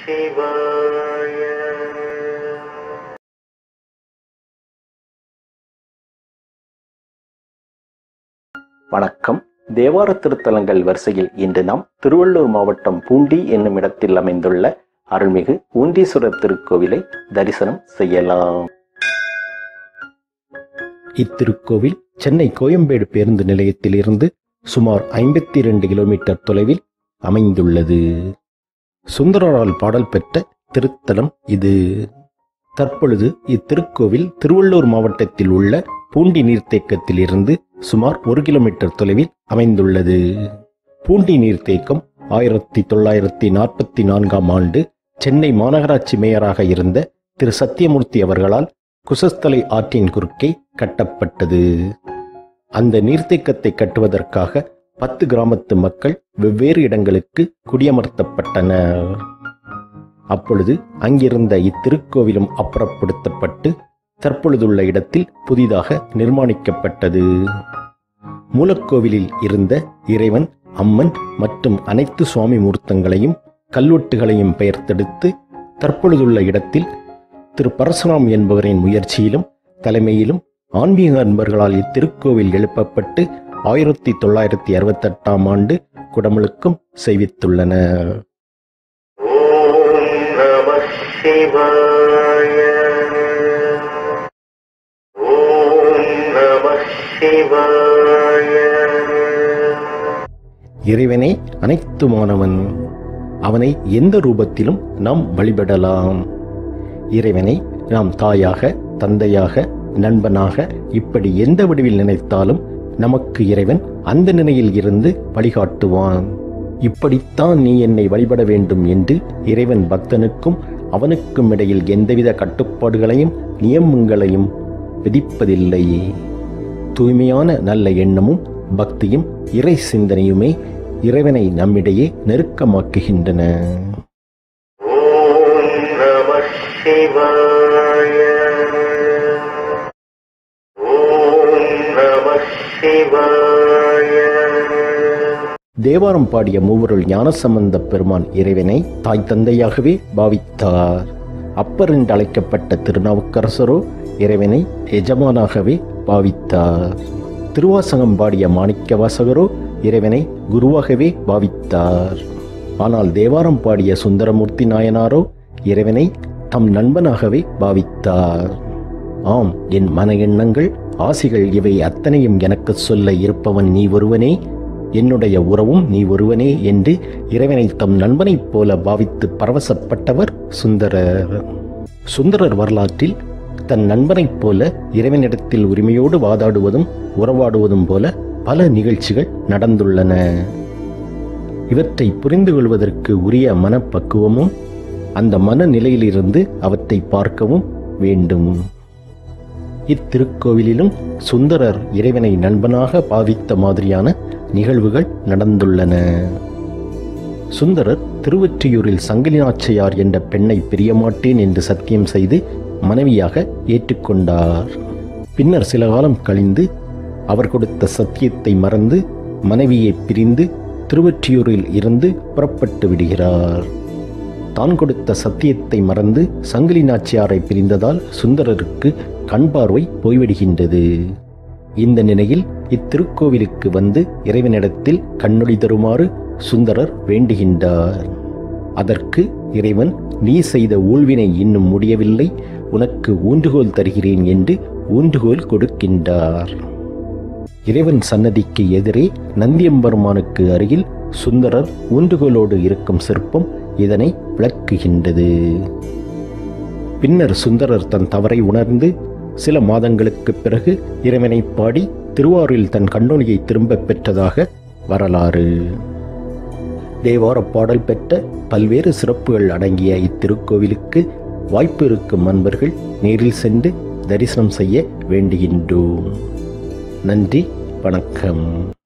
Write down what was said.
சிவாய வணக்கம் தேவார திருத்தலங்கள் வரிசையில் இன்று நாம் திருவள்ளூர் மாவட்டம் பூண்டி என்னும் இடத்தில் அமைந்துள்ள அருள்மிகு ஊண்டீஸ்வரர் திருக்கோவிலை தரிசனம் செய்யலாம் இத்திருக்கோவில் சென்னை கோயம்பேடு பேருந்து நிலையத்திலிருந்து சுமார் ஐம்பத்தி இரண்டு கிலோமீட்டர் தொலைவில் அமைந்துள்ளது சுந்தரரால் பாடல் பெற்ற திருத்தலம் இது தற்பொழுது இத்திருக்கோவில் திருவள்ளூர் மாவட்டத்தில் உள்ள பூண்டி நீர்த்தேக்கத்தில் இருந்து சுமார் ஒரு கிலோமீட்டர் தொலைவில் அமைந்துள்ளது பூண்டி நீர்த்தேக்கம் ஆயிரத்தி தொள்ளாயிரத்தி நாற்பத்தி நான்காம் ஆண்டு சென்னை மாநகராட்சி மேயராக இருந்த திரு சத்தியமூர்த்தி அவர்களால் குசஸ்தலை ஆற்றின் குறுக்கே கட்டப்பட்டது அந்த நீர்த்தேக்கத்தை கட்டுவதற்காக பத்து கிராமத்து மக்கள் வெவ்வேறு இடங்களுக்கு குடியமர்த்தப்பட்டனர் அப்பொழுது அங்கிருந்த இத்திருக்கோவிலும் அப்புறப்படுத்தப்பட்டு தற்பொழுதுள்ள இடத்தில் புதிதாக நிர்மாணிக்கப்பட்டது மூலக்கோவிலில் இருந்த இறைவன் அம்மன் மற்றும் அனைத்து சுவாமி மூர்த்தங்களையும் கல்வெட்டுகளையும் பெயர்த்தெடுத்து தற்பொழுதுள்ள இடத்தில் திரு பரசுராம் என்பவரின் முயற்சியிலும் தலைமையிலும் ஆன்மீக அன்பர்களால் இத்திருக்கோவில் எழுப்பப்பட்டு ஆயிரத்தி தொள்ளாயிரத்தி அறுபத்தெட்டாம் ஆண்டு குடமுழுக்கும் செய்வித்துள்ளனர் ஓம் நம சிவாய ஓம் நம சிவாய இறைவனே அனைத்துமானவன் அவனை எந்த ரூபத்திலும் நாம் வழிபடலாம் இறைவனை நாம் தாயாக தந்தையாக நண்பனாக இப்படி எந்த வடிவில் நினைத்தாலும் நமக்கு இறைவன் அந்த நிலையில் இருந்து வழிகாட்டுவான் இப்படித்தான் நீ என்னை வழிபட வேண்டும் என்று இறைவன் பக்தனுக்கும் அவனுக்கும் இடையில் எந்தவித கட்டுப்பாடுகளையும் நியமங்களையும் விதிப்பதில்லை தூய்மையான நல்ல எண்ணமும் பக்தியும் இறை சிந்தனையுமே இறைவனை நம்மிடையே நெருக்கமாக்குகின்றன ஓம் நம சிவாய ஓம் நம சிவாய தேவாரம் பாடிய மூவருள் ஞானசம்பந்த பெருமான் இறைவனை தாய் தந்தையாகவே பாவித்தார் அப்பர் என்று அழைக்கப்பட்ட திருநாவுக்கரசரோ இறைவனை எஜமானாகவே பாவித்தார் திருவாசகம் பாடிய மாணிக்க வாசகரோ இறைவனை குருவாகவே பாவித்தார் ஆனால் தேவாரம் பாடிய சுந்தரமூர்த்தி நாயனாரோ இறைவனை தம் நண்பனாகவே பாவித்தார் ஆம் என் மன எண்ணங்கள் ஆசிகள் இவை அத்தனையும் எனக்கு சொல்ல இருப்பவன் நீ ஒருவனே என்னுடைய உறவும் நீ ஒருவனே என்று இறைவனை தம் நண்பனைப் போல பாவித்து பரவசப்பட்டவர் சுந்தரர் சுந்தரர் வரலாற்றில் தன் நண்பனைப் போல இறைவனிடத்தில் உரிமையோடு வாதாடுவதும் உறவாடுவதும் போல பல நிகழ்ச்சிகள் நடந்துள்ளன இவற்றை புரிந்து கொள்வதற்கு உரிய மனப்பக்குவமும் அந்த மனநிலையிலிருந்து அவற்றை பார்க்கவும் வேண்டும் இத்திருக்கோவிலிலும் சுந்தரர் இறைவனை நண்பனாக பாவித்த மாதிரியான நிகழ்வுகள் நடந்துள்ளன சுந்தரர் திருவொற்றியூரில் சங்கிலி நாச்சியார் என்ற பெண்ணை பிரியமாட்டேன் என்று சத்தியம் செய்து மனைவியாக ஏற்றுக்கொண்டார் பின்னர் சில காலம் கழிந்து அவர் கொடுத்த சத்தியத்தை மறந்து மனைவியை பிரிந்து திருவொற்றியூரில் இருந்து புறப்பட்டு விடுகிறார் தான் கொடுத்த சத்தியத்தை மறந்து சங்கிலி நாச்சியாரை பிரிந்ததால் சுந்தரருக்கு கண் பார்வை போய்விடுகின்றது இந்த நிலையில் இத்திருக்கோவிலுக்கு வந்து இறைவனிடத்தில் கண்ணொளி தருமாறு சுந்தரர் வேண்டுகின்றார் அதற்கு இறைவன் நீ செய்த ஊழ்வினை இன்னும் முடியவில்லை உனக்கு ஊன்றுகோல் தருகிறேன் என்று ஊன்றுகோல் கொடுக்கின்றார் இறைவன் சன்னதிக்கு எதிரே நந்தியம்பெருமானுக்கு அருகில் சுந்தரர் ஊன்றுகோலோடு இருக்கும் சிற்பம் இதனை விளக்குகின்றது பின்னர் சுந்தரர் தன் தவறை உணர்ந்து சில மாதங்களுக்குப் பிறகு இறைவனை பாடி திருவாரூரில் தன் கண்ணொளியை திரும்பப் பெற்றதாக வரலாறு தேவார பாடல் பெற்ற பல்வேறு சிறப்புகள் அடங்கிய இத்திருக்கோவிலுக்கு வாய்ப்பு இருக்கும் அன்பர்கள் நேரில் சென்று தரிசனம் செய்ய வேண்டுகின்றோம் நன்றி வணக்கம்